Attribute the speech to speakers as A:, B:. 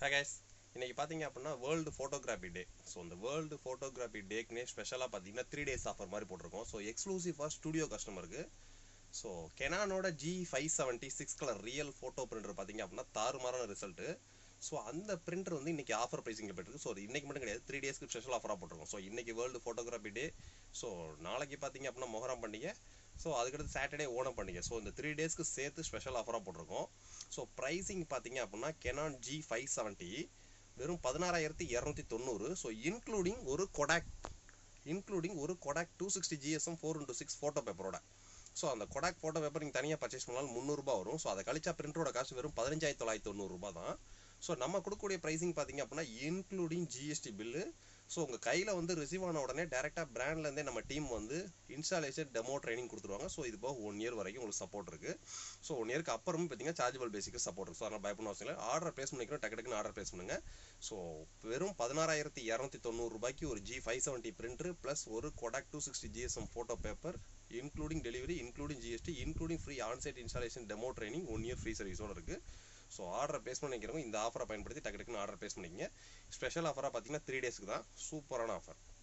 A: hey guys இன்னைக்கு பார்த்தீங்க அப்படின்னா வேர்ல்டு ஃபோட்டோகிராஃபி டே ஸோ இந்த வேர்ல்டு ஃபோட்டோகிராஃபி டேக்குனே ஸ்பெஷலாக பார்த்தீங்கன்னா த்ரீ டேஸ் ஆஃபர் மாதிரி போட்டிருக்கோம் ஸோ எக்ஸ்க்ளூசிவாக ஸ்டுடியோ கஸ்டமருக்கு ஸோ கெனானோட G five seventy six colour real photo printer பார்த்தீங்க அப்படின்னா தாறுமாறான ரிசல்ட்டு ஸோ அந்த பிரிண்டர் வந்து இன்னைக்கு ஆஃபர் ப்ரைஸிங்கில் போயிருக்கு ஸோ அது இன்னைக்கு மட்டும் கிடையாது த்ரீ டேஸ்க்கு ஸ்பெஷல் ஆஃபராக போட்டிருக்கோம் ஸோ இன்னைக்கு வேர்ல்டு ஃபோட்டோகிராஃபி டே ஸோ நாளைக்கு பார்த்தீங்க அப்படின்னா மொஹரம் பண்டிகை ஸோ அதுக்கடுத்து சாட்டர்டே ஓணம் பண்டிகை ஸோ இந்த த்ரீ டேஸ்க்கு சேர்த்து ஸ்பெஷல் ஆஃபராக போட்டிருக்கோம் ஸோ ப்ரைஸிங் பார்த்தீங்க அப்படின்னா கெனான் ஜி ஃபைவ் செவன்ட்டி வெறும் பதினாறாயிரத்தி இரநூத்தி தொண்ணூறு ஸோ இன்க்ளூடிங் ஒரு கொடாக் இன்க்ளூடிங் ஒரு Kodak two sixty GSM four into six photo பேப்பரோட ஸோ அந்த கொடாக் ஃபோட்டோ பேப்பர் நீங்கள் தனியாக பர்ச்சேஸ் பண்ணாலும் முந்நூறுரூபா வரும் ஸோ அதை கழிச்சா பிரிண்டரோட காசு வெறும் பதினஞ்சாயிரத்தி தொள்ளாயிரத்தி தொண்ணூறுரூபா தான் ஸோ நம்ம கொடுக்கக்கூடிய ப்ரைஸிங் பார்த்தீங்க அப்படின்னா இன்க்ளூடிங் ஜிஎஸ்டி பில்லு ஸோ உங்கள் கையில் வந்து ரிசீவ் ஆன உடனே டேரெக்டாக பிராண்ட்லேருந்தே நம்ம டீம் வந்து இன்ஸ்டாலேஷன் டெமோ ட்ரைனிங் கொடுத்துருவாங்க ஸோ இது போக ஒன் இயர் வரைக்கும் உங்களுக்கு சப்போர்ட் இருக்குது ஸோ ஒன் இயருக்கு அப்புறமும் பார்த்தீங்கன்னா சார்ஜபிள் பேசிக்கு சப்போர்ட் இருக்குது ஸோ அதனால் பயப்படணும் அவசியம் இல்லை ஆர்டர் ப்ளேஸ் பண்ணிக்கிறோம் டக்கு டக்குன்னு ஆர்டர் ப்ளேஸ் பண்ணுங்கள் ஸோ வெறும் பதினாறாயிரத்தி இரநூத்தி தொண்ணூறு ரூபாய்க்கு ஒரு G five seventy printer plus ஒரு Kodak two sixty GSM photo paper including delivery including GST including free onsite installation demo training one year free சர்வீஸோட இருக்குது ஸோ ஆர்டர் பேஸ் பண்ணிக்கிறவங்க இந்த ஆஃபரை பயன்படுத்தி டக்கு டக்குன்னு ஆர்டர் பேஸ் பண்ணிக்கங்க ஸ்பெஷல் ஆஃபராக பார்த்தீங்கன்னா த்ரீ டேஸ்க்கு தான் சூப்பரான ஆஃபர்